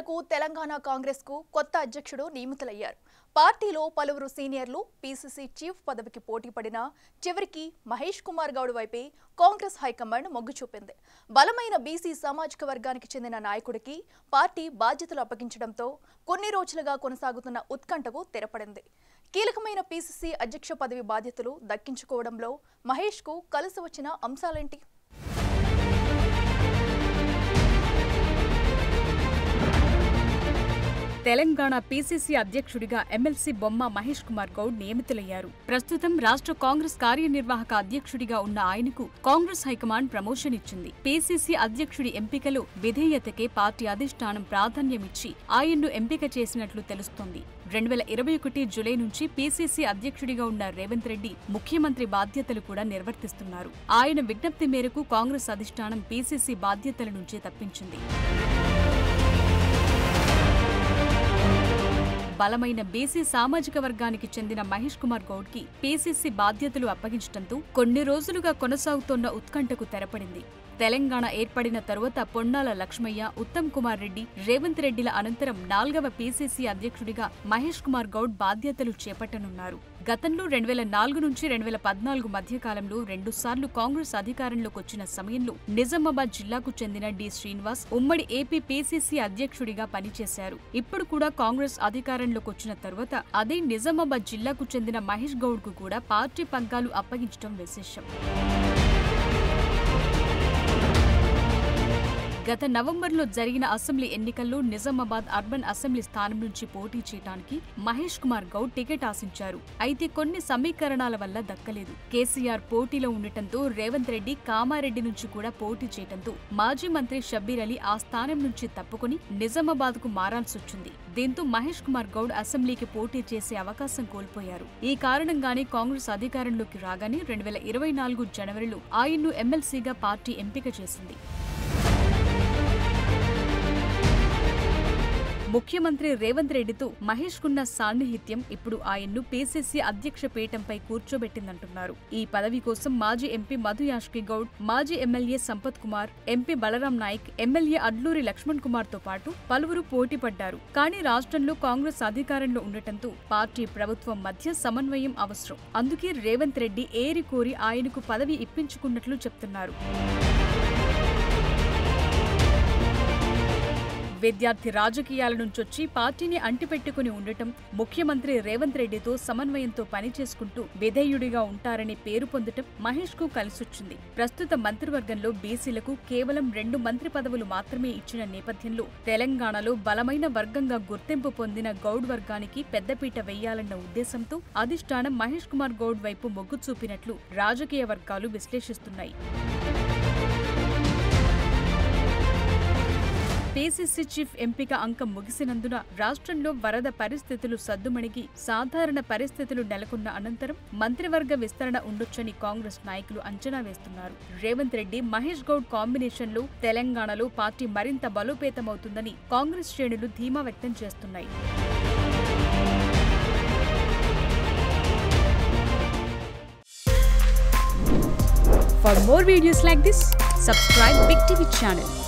ఎట్టకేలకు తెలంగాణ కాంగ్రెస్ కు కొత్త అధ్యక్షుడు నియమితులయ్యారు పార్టీలో పలువురు సీనియర్లు పీసీసీ చీఫ్ పదవికి పోటీ పడినా చివరికి మహేష్ కుమార్ గౌడ్ వైపే కాంగ్రెస్ హైకమాండ్ మొగ్గు చూపింది బలమైన బీసీ సామాజిక వర్గానికి చెందిన నాయకుడికి పార్టీ బాధ్యతలు అప్పగించడంతో కొన్ని రోజులుగా కొనసాగుతున్న ఉత్కంఠకు తెరపడింది కీలకమైన పీసీసీ అధ్యక్ష పదవి బాధ్యతలు దక్కించుకోవడంలో మహేష్కు కలిసి వచ్చిన అంశాలేంటి తెలంగాణ పీసీసీ అధ్యక్షుడిగా ఎమ్మెల్సీ బొమ్మ మహేష్ కుమార్ గౌడ్ నియమితులయ్యారు ప్రస్తుతం రాష్ట్ర కాంగ్రెస్ కార్యనిర్వాహక అధ్యక్షుడిగా ఉన్న ఆయనకు కాంగ్రెస్ హైకమాండ్ ప్రమోషన్ ఇచ్చింది పీసీసీ అధ్యక్షుడి ఎంపికలో విధేయతకే పార్టీ అధిష్టానం ప్రాధాన్యమిచ్చి ఆయన్ను ఎంపిక చేసినట్లు తెలుస్తోంది రెండు వేల ఇరవై ఒకటి జులై నుంచి పీసీసీ అధ్యక్షుడిగా ఉన్న రేవంత్ రెడ్డి ముఖ్యమంత్రి బాధ్యతలు కూడా నిర్వర్తిస్తున్నారు ఆయన విజ్ఞప్తి మేరకు కాంగ్రెస్ అధిష్టానం పీసీసీ బాధ్యతల నుంచి తప్పించింది బలమైన బీసీ సామాజిక వర్గానికి చెందిన మహేష్ కుమార్ గౌడ్ కి పీసీసీ బాధ్యతలు అప్పగించడంతో కొన్ని రోజులుగా కొనసాగుతోన్న ఉత్కంఠకు తెరపడింది తెలంగాణ ఏర్పడిన తరువాత పొన్నాల లక్ష్మయ్య ఉత్తమ్ కుమార్ రెడ్డి రేవంత్ రెడ్డిల అనంతరం నాల్గవ పీసీసీ అధ్యక్షుడిగా మహేష్ కుమార్ గౌడ్ బాధ్యతలు చేపట్టనున్నారు గతంలో రెండు వేల నాలుగు నుంచి రెండు వేల పద్నాలుగు మధ్య కాలంలో రెండుసార్లు కాంగ్రెస్ అధికారంలోకి వచ్చిన సమయంలో నిజామాబాద్ జిల్లాకు చెందిన డి శ్రీనివాస్ ఉమ్మడి ఏపీ పీసీసీ అధ్యక్షుడిగా పనిచేశారు ఇప్పుడు కూడా కాంగ్రెస్ అధికారంలోకి వచ్చిన తరువాత అదే నిజామాబాద్ జిల్లాకు చెందిన మహేష్ గౌడ్ కు కూడా పార్టీ పగ్గాలు అప్పగించడం విశేషం గత నవంబర్లో జరిగిన అసెంబ్లీ ఎన్నికల్లో నిజామాబాద్ అర్బన్ అసెంబ్లీ స్థానం నుంచి పోటీ చేయడానికి మహేష్ కుమార్ గౌడ్ టికెట్ ఆశించారు అయితే కొన్ని సమీకరణాల వల్ల దక్కలేదు కేసీఆర్ పోటీలో ఉండటంతో రేవంత్ రెడ్డి కామారెడ్డి నుంచి కూడా పోటీ చేయటంతో మాజీ మంత్రి షబ్బీర్ అలీ ఆ స్థానం నుంచి తప్పుకొని నిజామాబాద్ కు మారాల్సొచ్చింది దీంతో మహేష్ కుమార్ గౌడ్ అసెంబ్లీకి పోటీ చేసే అవకాశం కోల్పోయారు ఈ కారణంగానే కాంగ్రెస్ అధికారంలోకి రాగానే రెండు వేల ఇరవై నాలుగు జనవరిలో ఆయన్ను ఎమ్మెల్సీగా పార్టీ ఎంపిక చేసింది ముఖ్యమంత్రి రేవంత్ రెడ్డితో మహేష్ కున్న సాన్నిహిత్యం ఇప్పుడు ఆయన్ను పీసీసీ అధ్యక్ష పీఠంపై కూర్చోబెట్టిందంటున్నారు ఈ పదవి కోసం మాజీ ఎంపీ మధు యాష్కి గౌడ్ మాజీ MLA Sampath Kumar MP Balram Naik MLA Adluri Laxman Kumar తో పాటు పలువురు పోటీ పడ్డారు కానీ రాష్ట్రంలో కాంగ్రెస్ అధికారంలో ఉండటంతో పార్టీ ప్రభుత్వం మధ్య సమన్వయం అవసరం అందుకే రేవంత్ రెడ్డి ఏరి కోరి ఆయనకు పదవి ఇప్పించుకున్నట్లు చెప్తున్నారు విద్యార్థి రాజకీయాల నుంచొచ్చి పార్టీని అంటిపెట్టుకుని ఉండటం ముఖ్యమంత్రి రేవంత్ రెడ్డితో సమన్వయంతో పనిచేసుకుంటూ విధేయుడిగా ఉంటారని పేరు పొందటం మహేష్ కు కలిసొచ్చింది ప్రస్తుత మంత్రివర్గంలో బీసీలకు కేవలం రెండు మంత్రి పదవులు మాత్రమే ఇచ్చిన నేపథ్యంలో తెలంగాణలో బలమైన వర్గంగా గుర్తింపు పొందిన గౌడ్ వర్గానికి పెద్దపీట వెయ్యాలన్న ఉద్దేశంతో అధిష్టానం మహేష్ కుమార్ గౌడ్ వైపు మొగ్గు చూపినట్లు రాజకీయ వర్గాలు విశ్లేషిస్తున్నాయి పీసీసీ చీఫ్ ఎంపిక అంకం ముగిసినందున రాష్ట్రంలో వరద పరిస్థితులు సద్దుమణిగి సాధారణ పరిస్థితులు నెలకొన్న అనంతరం మంత్రివర్గ విస్తరణ ఉండొచ్చని కాంగ్రెస్ నాయకులు అంచనా వేస్తున్నారు రేవంత్ రెడ్డి మహేష్ గౌడ్ కాంబినేషన్ లో తెలంగాణలో పార్టీ మరింత బలోపేతమవుతుందని కాంగ్రెస్ శ్రేణులు ధీమా వ్యక్తం చేస్తున్నాయి For more videos like this, subscribe Big TV channel.